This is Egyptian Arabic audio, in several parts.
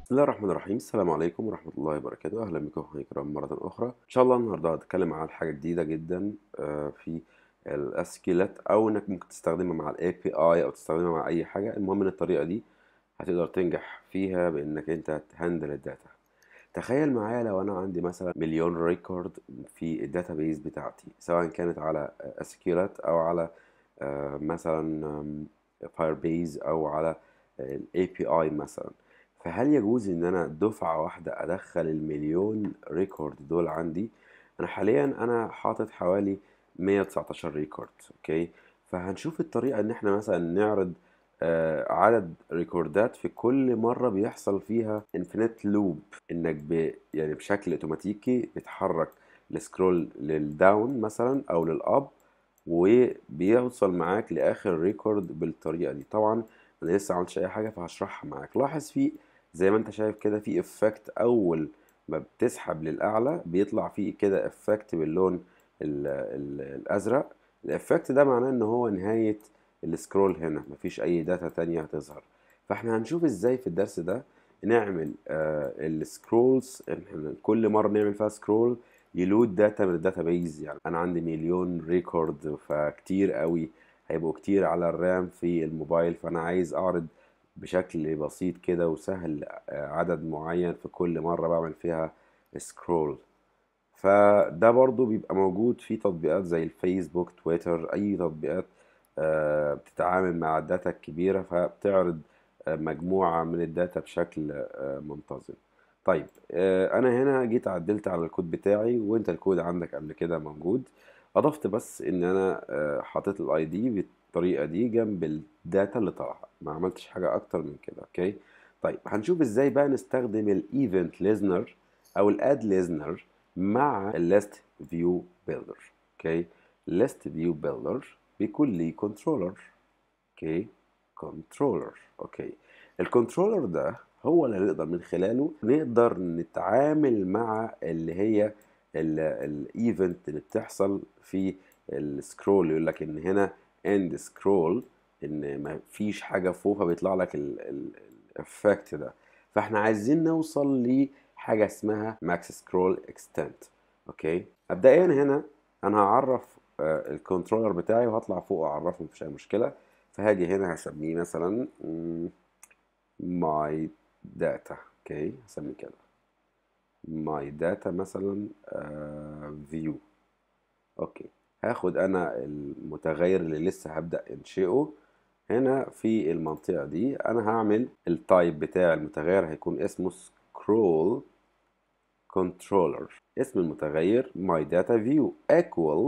بسم الله الرحمن الرحيم السلام عليكم ورحمة الله وبركاته أهلا بكم أخواني الكرام مرة أخرى إن شاء الله النهاردة هتكلم عن حاجة جديدة جدا آه، في الاسكيلات أو إنك ممكن تستخدمها مع ال API أو تستخدمها مع أي حاجة المهم إن الطريقة دي هتقدر تنجح فيها بإنك أنت تهندل الداتا تخيل معايا لو أنا عندي مثلا مليون ريكورد في الداتابيز بتاعتي سواء كانت على اسكيلات أو على آه، مثلا فاير بيز أو على ال API مثلا فهل يجوز ان انا دفعة واحدة ادخل المليون ريكورد دول عندي انا حاليا انا حاطط حوالي 119 ريكورد اوكي فهنشوف الطريقة ان احنا مثلا نعرض آه، عدد ريكوردات في كل مرة بيحصل فيها انفينيت لوب انك ب يعني بشكل اوتوماتيكي بتحرك السكرول للداون مثلا او للاب وبيوصل معاك لاخر ريكورد بالطريقة دي طبعا انا لسه عملتش اي حاجة فهشرحها معاك لاحظ في زي ما انت شايف كده في افكت اول ما بتسحب للاعلى بيطلع فيه كده افكت باللون ال ال الازرق الافكت ده معناه ان هو نهاية السكرول هنا مفيش اي داتا تانية هتظهر فاحنا هنشوف ازاي في الدرس ده نعمل آه السكرولز احنا كل مرة نعمل فيها سكرول يلود داتا من الداتابيز يعني انا عندي مليون ريكورد فكتير قوي هيبقوا كتير على الرام في الموبايل فانا عايز اعرض بشكل بسيط كده وسهل آه، عدد معين في كل مرة بعمل فيها سكرول فده برضو بيبقى موجود في تطبيقات زي الفيسبوك تويتر أي تطبيقات آه، بتتعامل مع الداتا الكبيرة فبتعرض آه، مجموعة من الداتا بشكل آه، منتظم طيب آه، أنا هنا جيت عدلت على الكود بتاعي وأنت الكود عندك قبل كده موجود أضفت بس إن أنا آه، حطيت الأي دي بالطريقة دي جنب الداتا اللي طالعة ما عملتش حاجة أكتر من كده أوكي طيب هنشوف إزاي بقى نستخدم الإيفنت ليزنر أو الأد ليزنر مع الليست فيو بيلدر أوكي ليست فيو بيلدر بيكون لي كنترولر اوكي كنترولر اوكي الكنترولر ده هو اللي نقدر من خلاله نقدر نتعامل مع اللي هي الايفنت اللي بتحصل في السكرول يقول لك ان هنا اند سكرول ان ما فيش حاجه فوق فبيطلع لك الافكت ده فاحنا عايزين نوصل لحاجه اسمها ماكس سكرول اكستنت اوكي مبدئيا هنا انا هعرف آه، الكنترولر بتاعي وهطلع فوق اعرفه مفيش اي مشكله فهاجي هنا هسميه مثلا ماي داتا اوكي هسميه كده ماي داتا مثلا فيو اوكي هاخد انا المتغير اللي لسه هبدأ انشئه هنا في المنطقة دي انا هعمل التايب بتاع المتغير هيكون اسمه scroll controller اسم المتغير my data view equal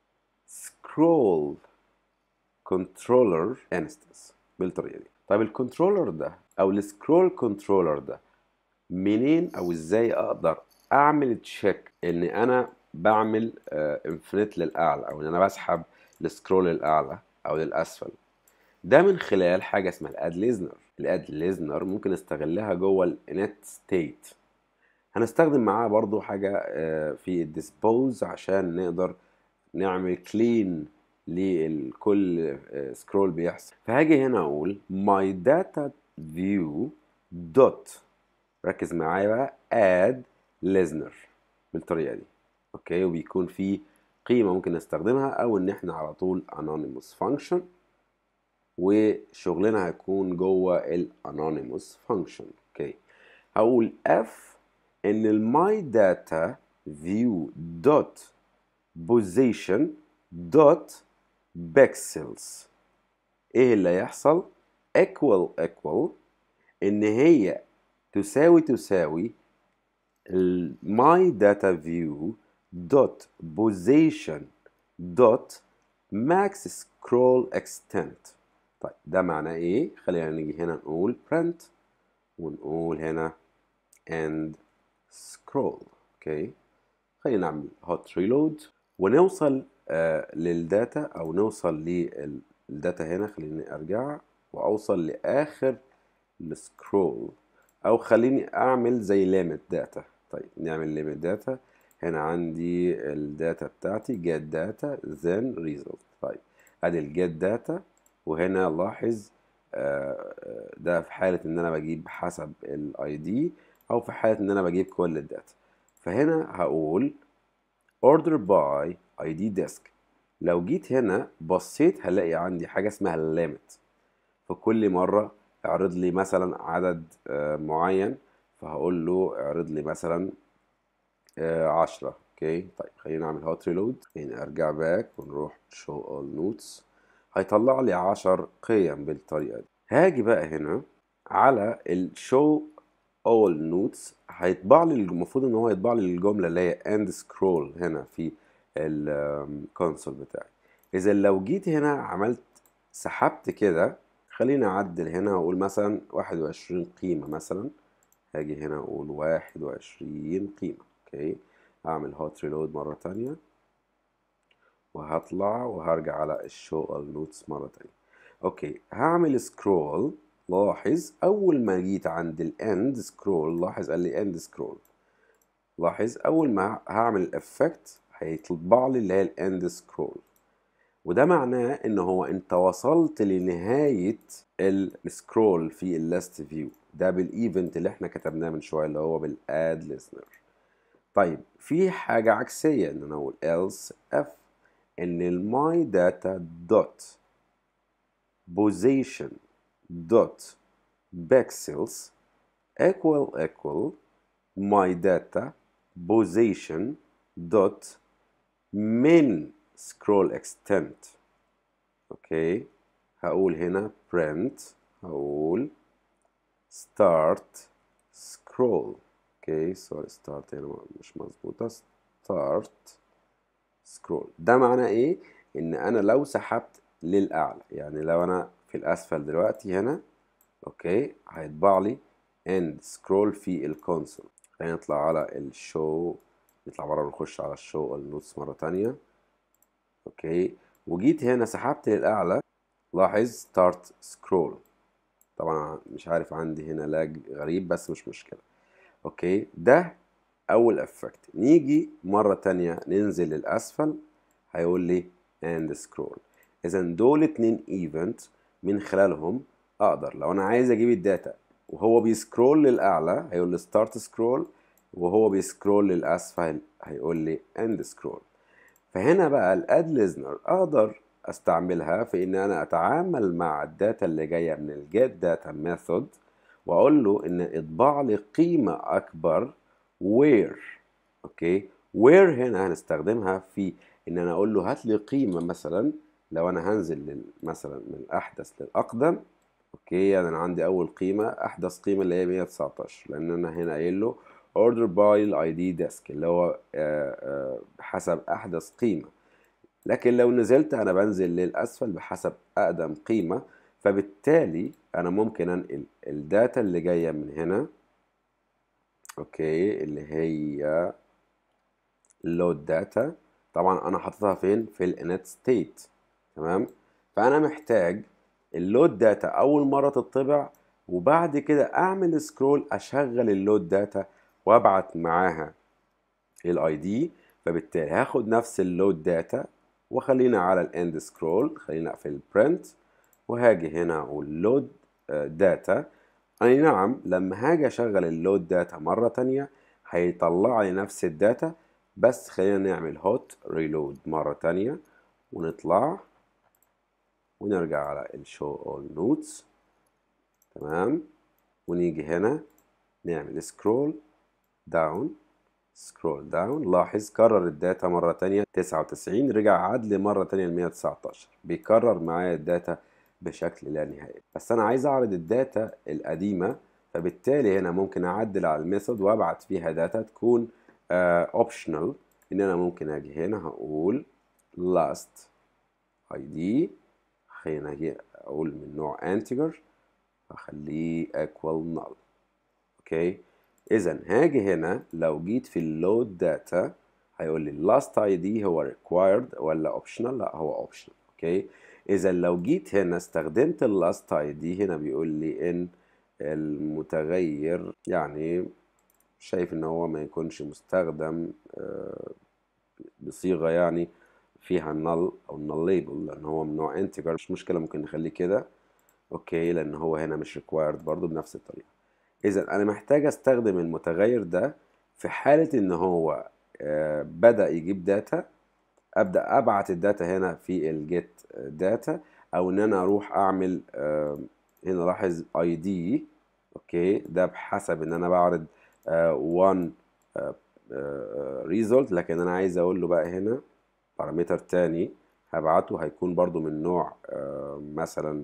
scroll controller instance بالطريقة دي طيب الكنترولر ده او السكرول كنترولر ده منين او ازاي اقدر اعمل تشيك ان انا بعمل انفليت للاعلى او ان انا بسحب السكرول للاعلى او للاسفل ده من خلال حاجه اسمها الاد ليزنر الاد ليزنر ممكن استغلها جوه الانت ستيت هنستخدم معاه برضو حاجه آه، في الديسبوز عشان نقدر نعمل كلين لكل سكرول بيحصل فهاجي هنا اقول my data view dot ركز معايا بقى add listener بالطريقه دي اوكي وبيكون في قيمه ممكن نستخدمها او ان احنا على طول anonymous function وشغلنا هيكون جوه ال anonymous function اوكي هقول f ان ال my data view dot position dot pixels ايه اللي هيحصل equal equal ان هي تساوي تساوي ال my data view dot position dot max scroll extent طيب ده معناه ايه خلينا نيجي هنا نقول print ونقول هنا end scroll اوكي خلينا نعمل hot reload ونوصل آه للداتا او نوصل للداتا هنا خليني ارجع واوصل لاخر السكرول او خليني اعمل زي ليميت داتا طيب نعمل ليميت داتا هنا عندي الداتا بتاعتي get data then result طيب ادي الجيت داتا وهنا لاحظ آه، آه، ده في حالة ان انا بجيب حسب الاي دي او في حالة ان انا بجيب كل الداتا فهنا هقول order by id disk لو جيت هنا بصيت هلاقي عندي حاجة اسمها limit فكل مرة اعرض لي مثلا عدد آه، معين فهقول له اعرض لي مثلا آه، عشرة اوكي طيب خلينا نعمل هوت ريلود يعني ارجع باك ونروح شو اول نوتس هيطلع لي عشر قيم بالطريقة دي هاجي بقى هنا على الشو اول نوتس هيطبع لي المفروض ان هو يطبع لي الجملة اللي هي اند سكرول هنا في الكونسول بتاعي اذا لو جيت هنا عملت سحبت كده خليني اعدل هنا واقول مثلا 21 قيمة مثلا هاجي هنا اقول 21 قيمة اوكي هعمل هوت ريلود مرة تانية وهطلع وهرجع على الشو اول نوتس مرة تانية اوكي هعمل سكرول لاحظ اول ما جيت عند الاند سكرول لاحظ قال لي اند سكرول لاحظ اول ما هعمل الافكت هيطبع لي اللي هي الاند سكرول وده معناه ان هو انت وصلت لنهاية السكرول في الليست فيو ده بالايفنت اللي احنا كتبناه من شوية اللي هو بالاد listener طيب في حاجة عكسية ان انا اقول else if ان الماي داتا دوت position dot pixels equal equal my data position dot min scroll extent اوكي هقول هنا print هقول start scroll اوكي سوري start هنا مش مظبوطة start scroll ده معناه ايه ان انا لو سحبت للاعلى يعني لو انا في الاسفل دلوقتي هنا اوكي هيطبع لي end scroll في الكونسول خلينا نطلع على الشو نطلع بره ونخش على الشو النوتس مرة تانية اوكي وجيت هنا سحبت للاعلى لاحظ ستارت سكرول طبعا مش عارف عندي هنا لاج غريب بس مش مشكلة اوكي ده اول افكت نيجي مرة تانية ننزل للاسفل هيقول لي اند سكرول اذا دول اتنين ايفنت من خلالهم اقدر لو انا عايز اجيب الداتا وهو بيسكرول للاعلى هيقول لي ستارت سكرول وهو بيسكرول للاسفل هيقول لي اند سكرول فهنا بقى الاد ليزنر اقدر استعملها في ان انا اتعامل مع الداتا اللي جايه من الجيت داتا ميثود واقول له ان اطبع لي قيمه اكبر where اوكي where هنا هنستخدمها في ان انا اقول له هات لي قيمه مثلا لو انا هنزل لل- مثلا من الاحدث للاقدم اوكي يعني انا عندي اول قيمه احدث قيمه اللي هي 119 لان انا هنا قايل له order by الاي دي ديسك اللي هو آه، آه، بحسب احدث قيمه لكن لو نزلت انا بنزل للاسفل بحسب اقدم قيمه فبالتالي انا ممكن انقل الداتا اللي جايه من هنا اوكي اللي هي اللود داتا طبعا انا حاططها فين في الانت ستيت تمام فانا محتاج اللود داتا اول مره تطبع وبعد كده اعمل سكرول اشغل اللود داتا وابعت معاها الاي دي فبالتالي هاخد نفس اللود داتا وخلينا على الاند سكرول خلينا اقفل البرنت وهاجي هنا اقول لود داتا اي نعم لما هاجي اشغل اللود داتا مره تانية هيطلع لي نفس الداتا بس خلينا نعمل هوت ريلود مره تانية ونطلع ونرجع على الشو اول نوتس تمام ونيجي هنا نعمل سكرول داون سكرول داون لاحظ كرر الداتا مرة تانية 99 رجع عاد لي مرة تانية ل 119 بيكرر معايا الداتا بشكل لا نهائي بس أنا عايز أعرض الداتا القديمة فبالتالي هنا ممكن أعدل على الميثود وأبعت فيها داتا تكون اوبشنال إن أنا ممكن أجي هنا هقول last ID خلينا أجي أقول من نوع integer أخليه equal null اوكي اذا هاجي هنا لو جيت في اللود داتا هيقول لي last ID هو required ولا optional لا هو optional اوكي اذا لو جيت هنا استخدمت ال last ID هنا بيقول لي ان المتغير يعني شايف ان هو ما يكونش مستخدم آه، بصيغة يعني فيها null او null label لان هو من نوع integer مش مشكلة ممكن نخليه كده اوكي لان هو هنا مش required برضو بنفس الطريقة اذا انا محتاج استخدم المتغير ده في حالة ان هو آه، بدأ يجيب داتا ابدا ابعت الداتا هنا في الجيت داتا او ان انا اروح اعمل آه، هنا لاحظ اي دي اوكي ده بحسب ان انا بعرض 1 ريزولت لكن انا عايز اقول له بقى هنا بارامتر تاني هبعته هيكون برضو من نوع آه، مثلا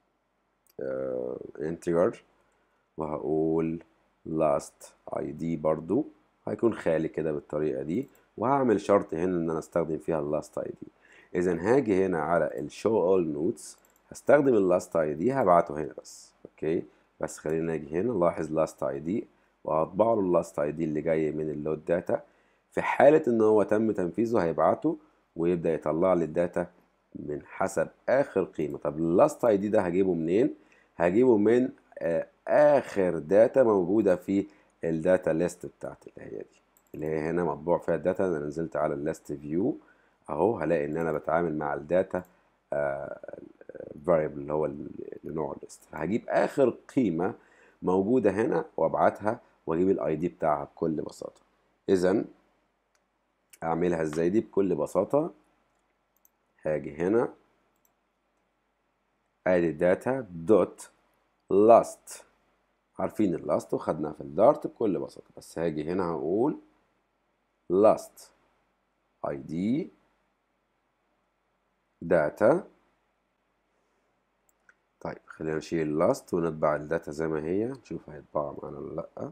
انتجر وهقول last id برضو هيكون خالي كده بالطريقة دي وهعمل شرط هنا ان انا استخدم فيها اللاست اي دي اذا هاجي هنا على الشو اول نوتس هستخدم اللاست اي دي هبعته هنا بس اوكي بس خلينا نيجي هنا نلاحظ لاست اي دي وهطبع له اللاست اي دي اللي جاي من اللود داتا في حالة ان هو تم تنفيذه هيبعته ويبدأ يطلع لي الداتا من حسب اخر قيمة طب اللاست اي دي ده هجيبه منين هجيبه من آه، اخر داتا موجودة في الداتا ليست بتاعتي اللي هي دي اللي هي هنا مطبوع فيها الداتا انا نزلت على الليست فيو اهو هلاقي ان انا بتعامل مع الداتا فاريبل اللي هو ال- لنوع الليست فهجيب اخر قيمه موجوده هنا وابعتها واجيب الاي دي بتاعها بكل بساطه اذا اعملها ازاي دي بكل بساطه هاجي هنا ادي الداتا دوت لاست عارفين اللاست وخدناها في الدارت بكل بساطه بس هاجي هنا هقول last id data طيب خلينا نشيل last ونطبع الداتا زي ما هي نشوف هيطبع معانا ولا لأ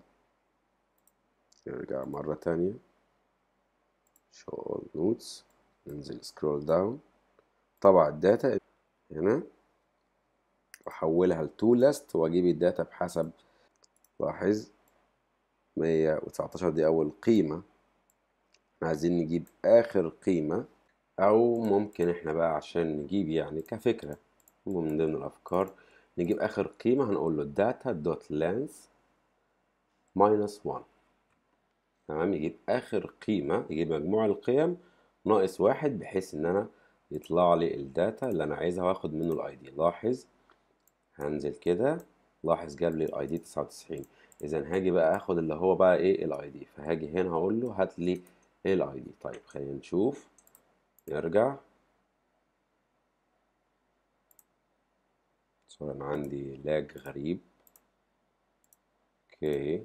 نرجع مرة تانية show all notes ننزل scroll down طبع الداتا هنا واحولها لتو list واجيب الداتا بحسب لاحظ 119 دي أول قيمة احنا عايزين نجيب آخر قيمة أو ممكن احنا بقى عشان نجيب يعني كفكرة من ضمن الأفكار نجيب آخر قيمة هنقول له data dot length minus 1 تمام يجيب آخر قيمة يجيب مجموع القيم ناقص واحد بحيث إن أنا يطلع لي الداتا اللي أنا عايزها وآخد منه الأي دي لاحظ هنزل كده لاحظ جاب لي الاي دي 99 اذا هاجي بقى اخد اللي هو بقى ايه الاي دي فهاجي هنا هقول له هات لي ايه الاي دي طيب خلينا نشوف نرجع صار انا عندي لاج غريب اوكي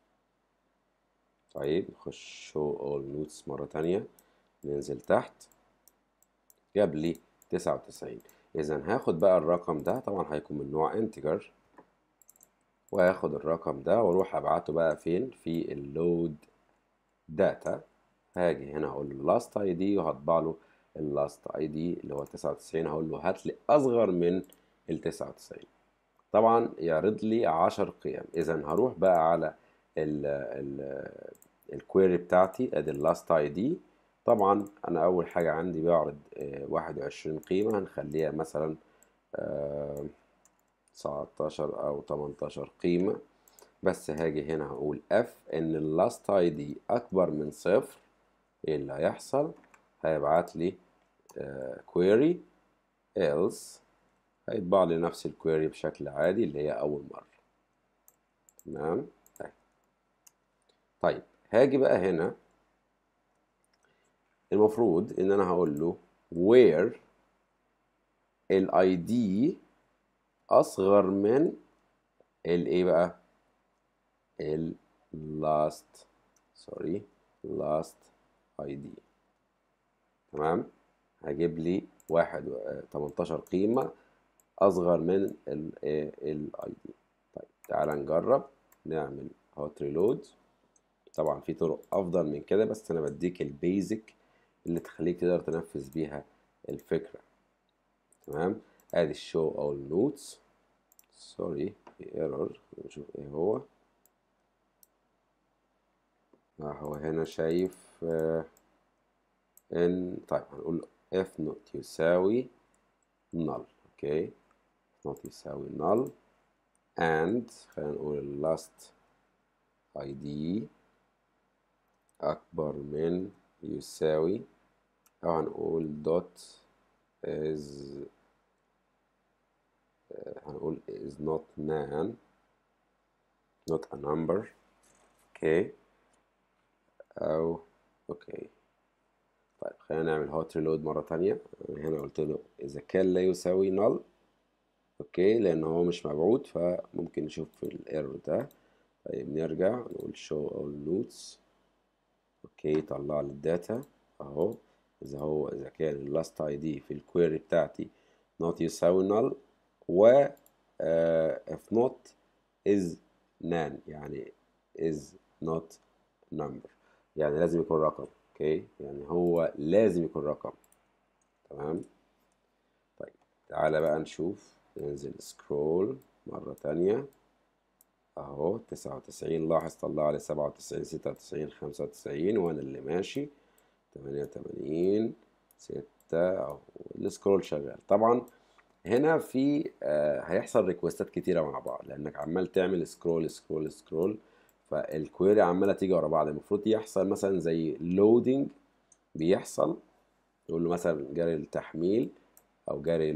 طيب نخش شو اول نوتس مرة تانية ننزل تحت جاب لي 99 اذا هاخد بقى الرقم ده طبعا هيكون من نوع انتجر وهاخد الرقم ده واروح ابعته بقى فين في اللود داتا هاجي هنا اقول له last id وهطبع له اللاست اي دي اللي هو 99 هقول له هات لي اصغر من ال 99 طبعا يعرض لي 10 قيم اذا هروح بقى على ال ال الكويري بتاعتي ادي اللاست اي دي طبعا انا اول حاجه عندي بعرض آه، 21 قيمه هنخليها مثلا آه، 19 او 18 قيمه بس هاجي هنا هقول اف ان اللاست اي دي اكبر من صفر ايه اللي هيحصل هيبعت لي كويري else هيطبع لي نفس الكويري بشكل عادي اللي هي اول مره تمام طيب. طيب هاجي بقى هنا المفروض ان انا هقول له where الاي دي اصغر من الايه بقى ال last sorry last id تمام هجيب لي واحد و- 18 قيمة أصغر من ال ال ID طيب تعالى نجرب نعمل هوت ريلود طبعا في طرق أفضل من كده بس أنا بديك البيزك اللي تخليك تقدر تنفذ بيها الفكرة تمام ادي الشو اول نوتس سوري في ايرور نشوف ايه هو آه هو هنا شايف آه ان طيب هنقول له if not يساوي null اوكي if not يساوي null and خلينا نقول last id اكبر من يساوي او هنقول dot is آه، هنقول is not nan not a number اوكي او اوكي طيب خلينا نعمل hot reload مرة تانية هنا قلت له إذا كان لا يساوي null اوكي لأن هو مش مبعوث فممكن نشوف في الايرور ده طيب نرجع نقول show all nodes اوكي طلع لي الداتا اهو اذا هو اذا كان اللاست اي دي في الكويري بتاعتي not يساوي null و uh, if not is nan يعني is not number يعني لازم يكون رقم اوكي يعني هو لازم يكون رقم تمام طيب تعالى بقى نشوف ننزل سكرول مرة تانية اهو تسعة وتسعين لاحظ طلع لي سبعة وتسعين ستة وتسعين خمسة وتسعين وانا اللي ماشي تمانية وتمانين ستة اهو السكرول شغال طبعا هنا في آه هيحصل ريكوستات كتيرة مع بعض لانك عمال تعمل سكرول سكرول سكرول فالكويري عمالة تيجي ورا بعض المفروض يحصل مثلا زي لودنج بيحصل يقول له مثلا جاري التحميل او جاري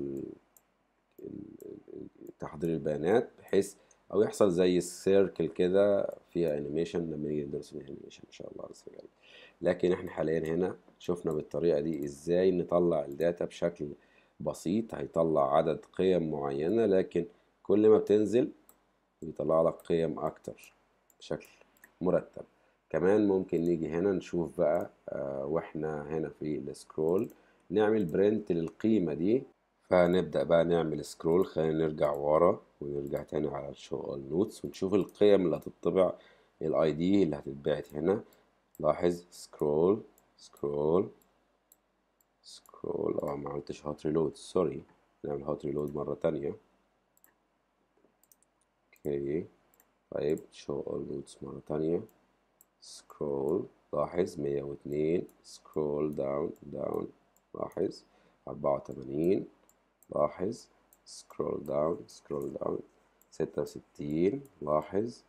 تحضير البيانات بحيث او يحصل زي السيركل كده فيها انيميشن لما نيجي ندرس الانيميشن ان شاء الله عز وجل لكن احنا حاليا هنا شفنا بالطريقه دي ازاي نطلع الداتا بشكل بسيط هيطلع عدد قيم معينه لكن كل ما بتنزل بيطلع لك قيم اكتر بشكل مرتب كمان ممكن نيجي هنا نشوف بقى آه واحنا هنا في السكرول نعمل برنت للقيمه دي فنبدأ بقى نعمل سكرول خلينا نرجع ورا ونرجع تاني على الشو اول نوتس ونشوف القيم اللي هتطبع الاي دي اللي هتتبعت هنا لاحظ سكرول سكرول سكرول اه ما عملتش هات ريلود سوري نعمل هات ريلود مرة تانية اوكي طيب شو اول نوتس مرة تانية سكرول لاحظ مية واتنين سكرول داون داون لاحظ أربعة وتمانين لاحظ سكرول داون سكرول داون ستة وستين لاحظ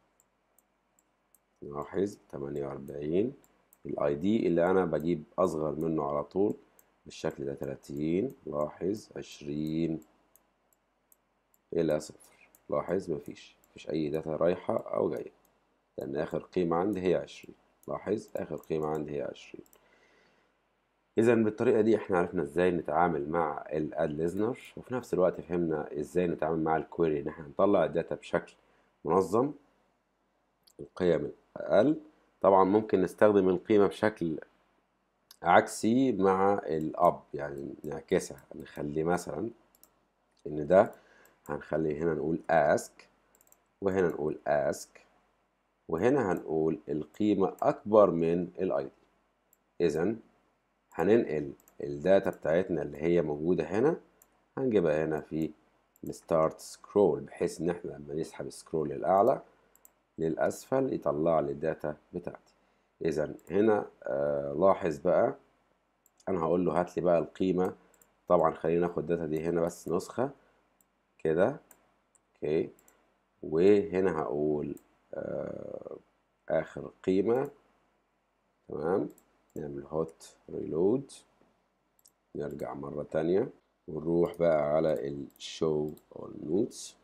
لاحظ تمانية وأربعين الاي دي اللي أنا بجيب أصغر منه على طول بالشكل ده تلاتين لاحظ عشرين إلى صفر لاحظ مفيش مفيش أي داتا رايحة أو جاية لأن آخر قيمة عندي هي عشرين لاحظ آخر قيمة عندي هي عشرين اذا بالطريقه دي احنا عرفنا ازاي نتعامل مع الاد ليزنر وفي نفس الوقت فهمنا ازاي نتعامل مع الكويري ان احنا نطلع الداتا بشكل منظم القيم الاقل طبعا ممكن نستخدم القيمه بشكل عكسي مع الاب يعني نعكسها نخلي مثلا ان ده هنخلي هنا نقول ask وهنا نقول ask وهنا هنقول القيمه اكبر من الاي دي اذا هننقل الداتا بتاعتنا اللي هي موجودة هنا هنجيبها هنا في الستارت سكرول بحيث ان احنا لما نسحب سكرول للأعلى للأسفل يطلع لي الداتا بتاعتي إذا هنا آه لاحظ بقى أنا هقول له هات لي بقى القيمة طبعا خلينا ناخد الداتا دي هنا بس نسخة كده اوكي وهنا هقول آه آخر قيمة تمام نعمل هوت ريلود نرجع مرة تانية ونروح بقى على الشو اول نوتس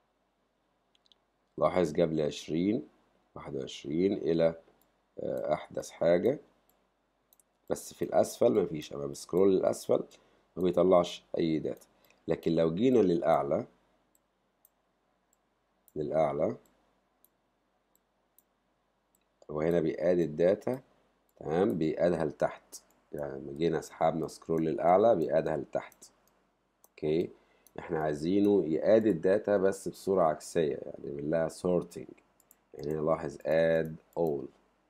لاحظ جاب لي عشرين واحد وعشرين إلى أحدث حاجة بس في الأسفل مفيش أما بسكرول للأسفل ما بيطلعش أي داتا لكن لو جينا للأعلى للأعلى وهنا بيقاد الداتا تمام بيقادها لتحت يعني لما جينا سحبنا سكرول للأعلى بيقادها لتحت اوكي احنا عايزينه يقاد الداتا بس بصورة عكسية يعني نعمل لها sorting يعني نلاحظ add all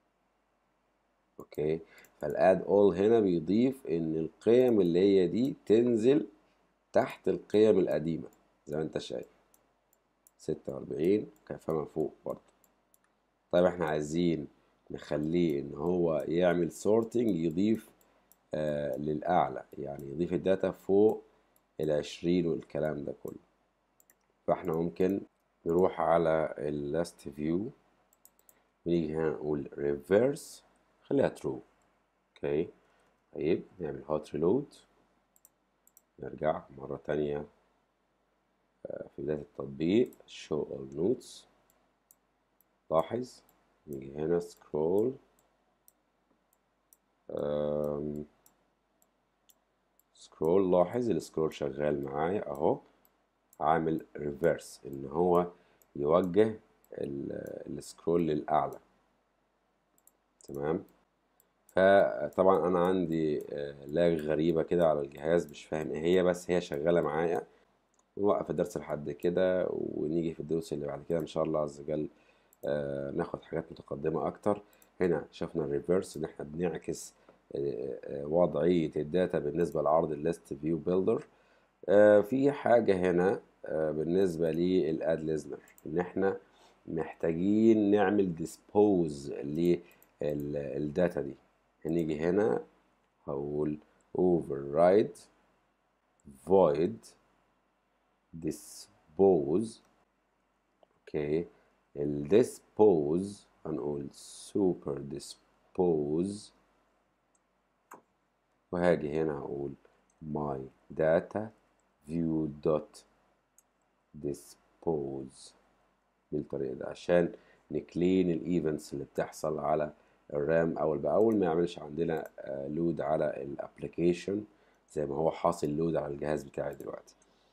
اوكي فالاد all هنا بيضيف ان القيم اللي هي دي تنزل تحت القيم القديمة زي ما انت شايف ستة وأربعين كفاما فوق برضه طيب احنا عايزين نخليه ان هو يعمل سورتنج يضيف آه للأعلى يعني يضيف الداتا فوق العشرين والكلام ده كله فاحنا ممكن نروح على اللاست فيو ونيجي هنا نقول reverse خليها true اوكي طيب نعمل hot reload نرجع مرة تانية آه، في بداية التطبيق show all notes لاحظ نيجي هنا scroll أم، سكرول لاحظ السكرول شغال معايا اهو عامل ريفرس ان هو يوجه ال- السكرول للاعلى تمام فطبعا انا عندي آه، لاج غريبه كده على الجهاز مش فاهم ايه هي بس هي شغاله معايا نوقف الدرس لحد كده ونيجي في الدروس اللي بعد كده ان شاء الله عز وجل آه، ناخد حاجات متقدمه اكتر هنا شفنا الريفرس ان احنا بنعكس آه، آه، وضعيه الداتا بالنسبه لعرض الليست فيو بيلدر في حاجه هنا آه، بالنسبه للاد ليزنر ان احنا محتاجين نعمل ديسبوز للداتا دي هنيجي هنا هقول override void dispose اوكي ال dispose هنقول super dispose وهاجي هنا هقول my data view dot dispose بالطريقة دي عشان نكلين الايفنتس اللي بتحصل على الرام اول باول ما يعملش عندنا لود على الابلكيشن زي ما هو حاصل لود على الجهاز بتاعي دلوقتي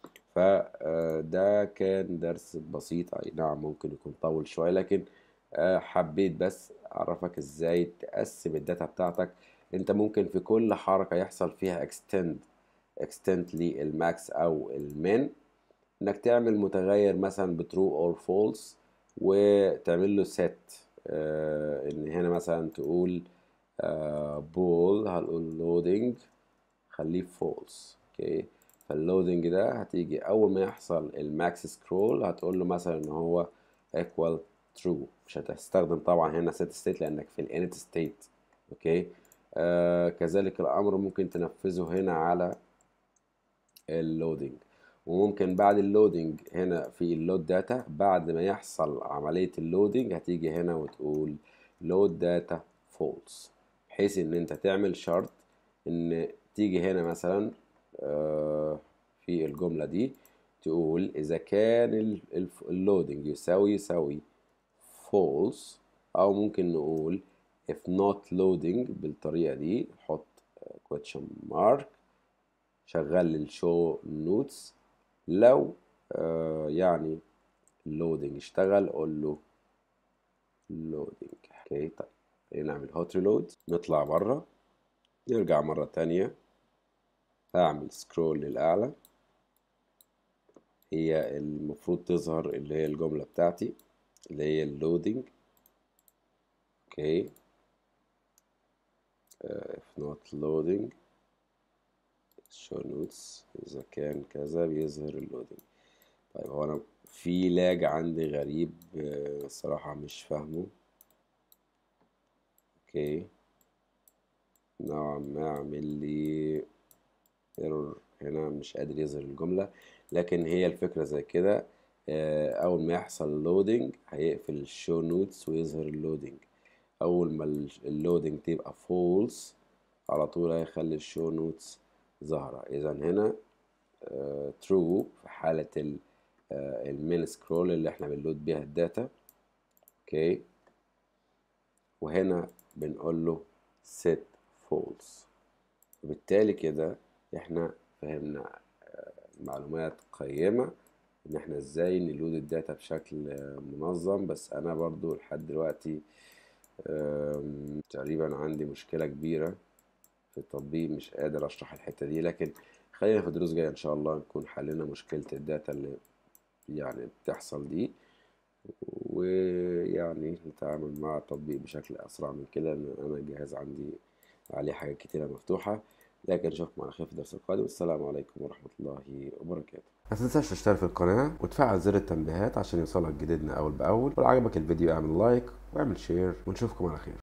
فده كان درس بسيط اي نعم ممكن يكون طول شوية لكن آه، حبيت بس اعرفك ازاي تقسم الداتا بتاعتك انت ممكن في كل حركة يحصل فيها extend extend للماكس او المين انك تعمل متغير مثلا بترو اور فولس وتعمل له set آه ان هنا مثلا تقول آه بول هنقول loading خليه فولس اوكي فاللودنج ده هتيجي اول ما يحصل الماكس سكرول هتقول له مثلا ان هو equal true مش هتستخدم طبعا هنا set state لانك في الانت state اوكي آه كذلك الامر ممكن تنفذه هنا على اللودنج وممكن بعد اللودنج هنا في اللود داتا بعد ما يحصل عملية اللودنج هتيجي هنا وتقول لود داتا فولس بحيث ان انت تعمل شرط ان تيجي هنا مثلا آه، في الجملة دي تقول اذا كان اللودنج يساوي يساوي false او ممكن نقول if not loading بالطريقة دي حط آه، question mark شغل الشو نوتس لو آه يعني اللودنج اشتغل قول له لودنج اوكي طيب خلينا نعمل هوت ريلود نطلع بره نرجع مرة تانية هعمل سكرول للأعلى هي المفروض تظهر اللي هي الجملة بتاعتي اللي هي اللودنج اوكي آه، if not loading show notes إذا كان كذا بيظهر اللودنج طيب هو أنا في لاج عندي غريب آه، الصراحة مش فاهمه اوكي نوعا ما عامل لي ايرور هنا مش قادر يظهر الجملة لكن هي الفكرة زي كده آه، أول ما يحصل لودنج هيقفل الشو نوتس ويظهر اللودنج أول ما اللودنج تبقى فولس على طول هيخلي الشو نوتس ظاهرة إذا هنا ترو في حالة ال المين سكرول اللي احنا بنلود بيها الداتا اوكي وهنا بنقول له set false وبالتالي كده احنا فهمنا آه، معلومات قيمة ان احنا ازاي نلود الداتا بشكل آه، منظم بس انا برضو لحد دلوقتي آم، تقريبا عندي مشكلة كبيرة في التطبيق مش قادر اشرح الحتة دي لكن خلينا في دروس جاية ان شاء الله نكون حلينا مشكلة الداتا اللي يعني بتحصل دي ويعني نتعامل مع التطبيق بشكل أسرع من كده لأن أنا الجهاز عندي عليه حاجات كتيرة مفتوحة لكن نشوفكم على خير في الدرس القادم السلام عليكم ورحمة الله وبركاته ما تنساش تشترك في القناة وتفعل زر التنبيهات عشان يوصلك جديدنا أول بأول ولو عجبك الفيديو اعمل لايك واعمل شير ونشوفكم على خير